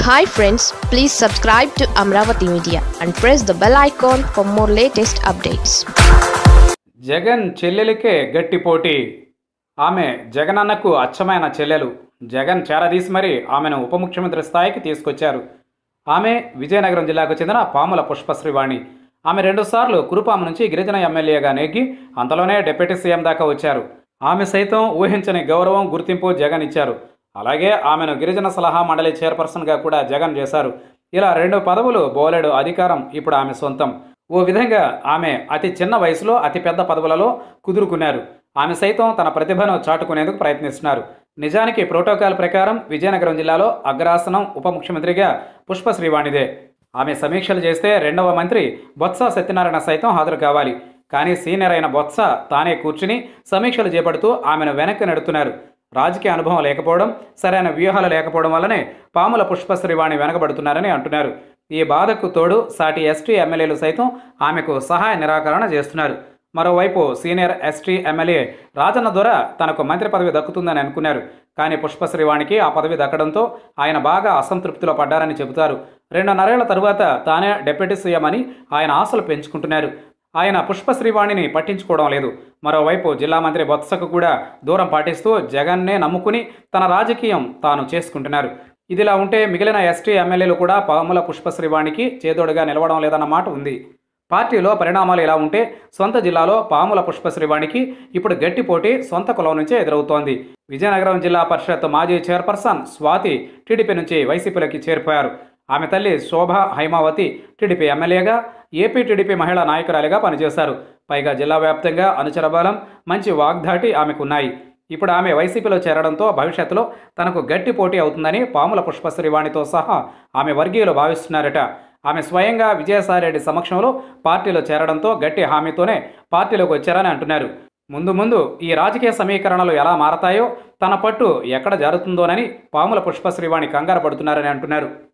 hi friends please subscribe to Amaravati media and press the bell icon for more latest updates Jagan చెల్లెలికే గట్టి పోటీ ఆమె జగనన్నకు అచ్చమైన చెల్లెలు జగన్ చేరదీసి మరీ ఆమెను ఉప ముఖ్యమంత్రి స్థాయికి తీసుకొచ్చారు ఆమె విజయనగరం జిల్లాకు చెందిన పాముల పుష్పశ్రీవాణి ఆమె రెండుసార్లు కురుపాము నుంచి గిరిజన ఎమ్మెల్యేగా నెగ్గి అంతలోనే డిప్యూటీ సీఎం దాకా వచ్చారు ఆమె సైతం ఊహించని గౌరవం గుర్తింపు జగన్ ఇచ్చారు అలాగే ఆమెను గిరిజన సలహా మండలి చైర్పర్సన్గా కూడా జగన్ చేశారు ఇలా రెండు పదవులు బోలెడు అధికారం ఇప్పుడు ఆమె సొంతం ఓ విధంగా ఆమె అతి చిన్న వయసులో అతి పెద్ద పదవులలో కుదురుకున్నారు ఆమె సైతం తన ప్రతిభను చాటుకునేందుకు ప్రయత్నిస్తున్నారు నిజానికి ప్రోటోకాల్ ప్రకారం విజయనగరం జిల్లాలో అగ్రాసనం ఉప ముఖ్యమంత్రిగా పుష్ప శ్రీవాణిదే ఆమె సమీక్షలు చేస్తే రెండవ మంత్రి బొత్స సత్యనారాయణ సైతం హాజరు కావాలి కానీ సీనియర్ అయిన బొత్స తానే కూర్చుని సమీక్షలు చేపడుతూ ఆమెను వెనక్కి నెడుతున్నారు రాజకీయ అనుభవం లేకపోవడం సరైన వ్యూహాలు లేకపోవడం వల్లనే పాముల పుష్పశ్రీవాణి వెనకబడుతున్నారని అంటున్నారు ఈ బాధకు తోడు సాటి ఎస్టీ ఎమ్మెల్యేలు సైతం ఆమెకు సహాయ నిరాకరణ చేస్తున్నారు మరోవైపు సీనియర్ ఎస్టీ ఎమ్మెల్యే రాజన్న దొర తనకు మంత్రి పదవి దక్కుతుందని అనుకున్నారు కానీ పుష్పశ్రీవాణికి ఆ పదవి దక్కడంతో ఆయన బాగా అసంతృప్తిలో పడ్డారని చెబుతారు రెండున్నరేళ్ల తరువాత తానే డిప్యూటీ సీఎం అని ఆయన ఆశలు పెంచుకుంటున్నారు ఆయన పుష్పశ్రీవాణిని పట్టించుకోవడం లేదు మరోవైపు జిల్లా మంత్రి బొత్సకు కూడా దూరం పాటిస్తూ జగన్నే నమ్ముకుని తన రాజకీయం తాను చేసుకుంటున్నారు ఇదిలా ఉంటే మిగిలిన ఎస్టీ ఎమ్మెల్యేలు కూడా పాముల పుష్పశ్రీవాణికి చేదోడుగా నిలవడం లేదన్న మాట ఉంది పార్టీలో పరిణామాలు ఇలా ఉంటే సొంత జిల్లాలో పాముల పుష్పశ్రీవాణికి ఇప్పుడు గట్టి పోటీ సొంత కులం నుంచే ఎదురవుతోంది విజయనగరం జిల్లా పరిషత్ మాజీ చైర్పర్సన్ స్వాతి టీడీపీ నుంచి వైసీపీలోకి చేరిపోయారు ఆమె తల్లి శోభ హైమావతి టీడీపీ ఎమ్మెల్యేగా ఏపీ టీడీపీ మహిళా నాయకురాలిగా పనిచేశారు పైగా జిల్లా వ్యాప్తంగా అనుచర బలం మంచి వాగ్దాటి ఆమెకున్నాయి ఇప్పుడు ఆమె వైసీపీలో చేరడంతో భవిష్యత్తులో తనకు గట్టి పోటీ అవుతుందని పాముల పుష్పశ్రీవాణితో సహా ఆమె వర్గీయులు భావిస్తున్నారట ఆమె స్వయంగా విజయసాయిరెడ్డి సమక్షంలో పార్టీలో చేరడంతో గట్టి హామీతోనే పార్టీలోకి వచ్చారని అంటున్నారు ముందు ముందు ఈ రాజకీయ సమీకరణలు ఎలా మారతాయో తన పట్టు ఎక్కడ జారుతుందోనని పాముల పుష్పశ్రీవాణి కంగారు పడుతున్నారని అంటున్నారు